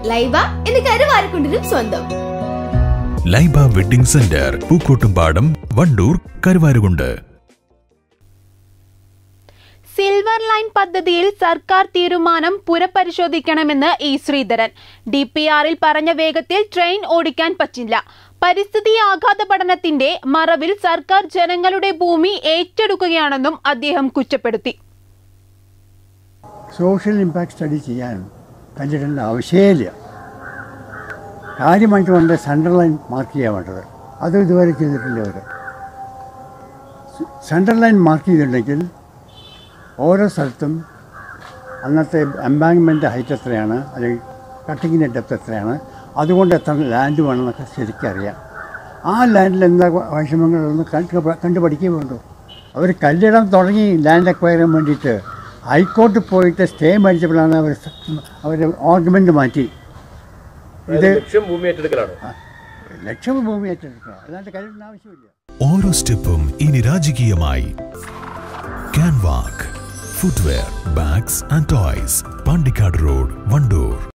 ലൈബ എന്ന് കരുവാരക്കുണ്ടിനും സ്വന്തം Laiba wedding centre Pookkottumpadam Wandoor Karuvarakundu silver line പദ്ധതിയിൽ സർക്കാർ തീരുമാനം പുനഃപരിശോധിക്കണമെന്ന് ഇ ശ്രീധരൻ ഡി പി ആറിൽ പറഞ്ഞ വേഗത്തിൽ ട്രെയിൻ ഓടിക്കാൻ പറ്റില്ല പരിസ്ഥിതി ആഘാത പഠനത്തിന്റെ മറവിൽ സർക്കാർ ജനങ്ങളുടെ ഭൂമി ഏറ്റെടുക്കുകയാണെന്നും അദ്ദേഹം കുറ്റപ്പെടുത്തി സോഷ്യൽ ഇമ്പാക്ട് സ്റ്റഡി ചെയ്യാൻ കണ്ടിടേണ്ട ആവശ്യമില്ല കാര്യമായിട്ട് വേണ്ട സെൻട്രൽ ലൈൻ മാർക്ക് ചെയ്യാൻ വേണ്ടത് അത് ഇതുവരെ ചെയ്തിട്ടില്ല അവർ സെൻട്രൽ ലൈൻ മാർക്ക് ചെയ്തിട്ടുണ്ടെങ്കിൽ ഓരോ സ്ഥലത്തും അന്നത്തെ എംബാങ്ക്മെൻ്റ് ഹൈറ്റ് എത്രയാണ് അല്ലെങ്കിൽ കട്ടിങ്ങിൻ്റെ ഡെപ്ത് എത്രയാണ് അതുകൊണ്ട് എത്ര ലാൻഡ് വേണമെന്നൊക്കെ ശരിക്കും അറിയാം ആ ലാൻഡിൽ എന്താ വൈഷമ്യങ്ങളൊന്ന് കണ്ട് കണ്ടു പഠിക്കുകയും വേണ്ടു അവർ കല്ലിടാൻ തുടങ്ങി ലാൻഡ് അക്വയർ ചെയ്യാൻ വേണ്ടിയിട്ട് ഹൈക്കോർട്ടിൽ പോയിട്ട് സ്റ്റേ മേടിച്ചപ്പോഴാണ് അവർ അവർ ഓർണമെൻറ്റ് മാറ്റി ഇത് ലക്ഷ്യം ഭൂമി ഏറ്റെടുക്കലാണ് ലക്ഷം ഭൂമി ഏറ്റെടുക്കുക അല്ലാണ്ട് കല്ലിടേണ്ട ആവശ്യമില്ല ഓരോ സ്റ്റെപ്പും ഇനി രാജകീയമായി Canwalk footwear bags and toys Pandikkad road Wandoor